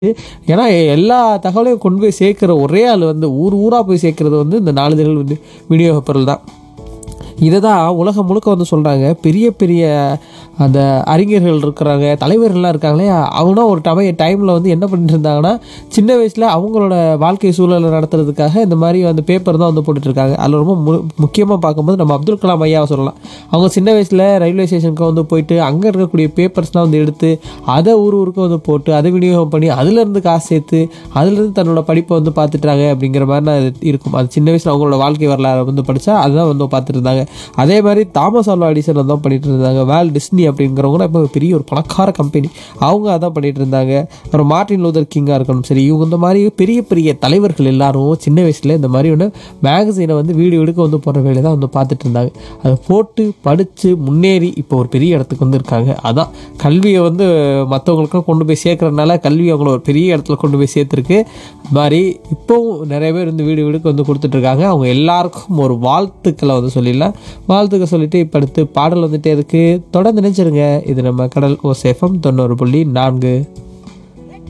ஏன்னா எல்லா தகவலையும் கொண்டு போய் சேர்க்குற ஒரே ஆள் வந்து ஊர் ஊராக போய் சேர்க்கறது வந்து இந்த நாளிதழ் வந்து விநியோக பொருள் தான் இதை தான் உலகம் முழுக்க வந்து சொல்கிறாங்க பெரிய பெரிய அந்த அறிஞர்கள் இருக்கிறாங்க தலைவர்கள்லாம் இருக்காங்களே அவங்களாம் ஒரு டமை டைமில் வந்து என்ன பண்ணிட்டு இருந்தாங்கன்னா சின்ன வயசில் அவங்களோட வாழ்க்கை சூழலை நடத்துறதுக்காக இந்த மாதிரி வந்து பேப்பர் தான் வந்து போட்டுட்ருக்காங்க அதில் ரொம்ப மு முக்கியமாக பார்க்கும்போது நம்ம அப்துல் கலாம் ஐயாவை சொல்லலாம் அவங்க சின்ன வயசில் ரயில்வே ஸ்டேஷனுக்கு வந்து போயிட்டு அங்கே இருக்கக்கூடிய பேப்பர்ஸ்லாம் வந்து எடுத்து அதை ஊர் ஊருக்கு வந்து போட்டு அதை விநியோகம் பண்ணி அதுலேருந்து காசு சேர்த்து அதுலேருந்து தன்னோட படிப்பை வந்து பார்த்துட்டாங்க அப்படிங்கிற மாதிரி நான் இது இருக்கும் அது சின்ன வயசில் அவங்களோட வாழ்க்கை வரலாறு வந்து படித்தா அதுதான் வந்து பார்த்துட்டு இருந்தாங்க அதே மாதிரி தாமஸ் ஆல்வா எடிசன் தான் பண்ணிட்டு இருந்தாங்க வேல் டிஸ்னி அப்படிங்கிறவங்க இப்போ பெரிய ஒரு பணக்கார கம்பெனி அவங்க அதான் பண்ணிட்டு இருந்தாங்க அப்புறம் மார்ட்டின் லூதர் கிங்காக இருக்கணும் சரி இவங்க இந்த மாதிரி பெரிய பெரிய தலைவர்கள் எல்லாரும் சின்ன வயசில் இந்த மாதிரி ஒன்று மேகசீனை வந்து வீடியோ எடுக்க வந்து போகிற வேலையை தான் வந்து பார்த்துட்டு இருந்தாங்க அதை போட்டு படித்து முன்னேறி இப்போ ஒரு பெரிய இடத்துக்கு வந்து இருக்காங்க அதான் கல்வியை வந்து மற்றவங்களுக்கும் கொண்டு போய் சேர்க்கறதுனால கல்வி அவங்கள ஒரு பெரிய இடத்துல கொண்டு போய் சேர்த்துருக்கு இது மாதிரி இப்போவும் நிறைய பேர் வந்து வீடு வீடுக்கு வந்து கொடுத்துட்ருக்காங்க அவங்க எல்லாருக்கும் ஒரு வாழ்த்துக்களை வந்து சொல்லிடலாம் வாழ்த்துக்கள் சொல்லிட்டு இப்போ அடுத்து பாடல் வந்துட்டே இருக்கு தொடர்ந்து நினைச்சிருங்க இது நம்ம கடல் ஓ சேஃபம் தொண்ணூறு புள்ளி நான்கு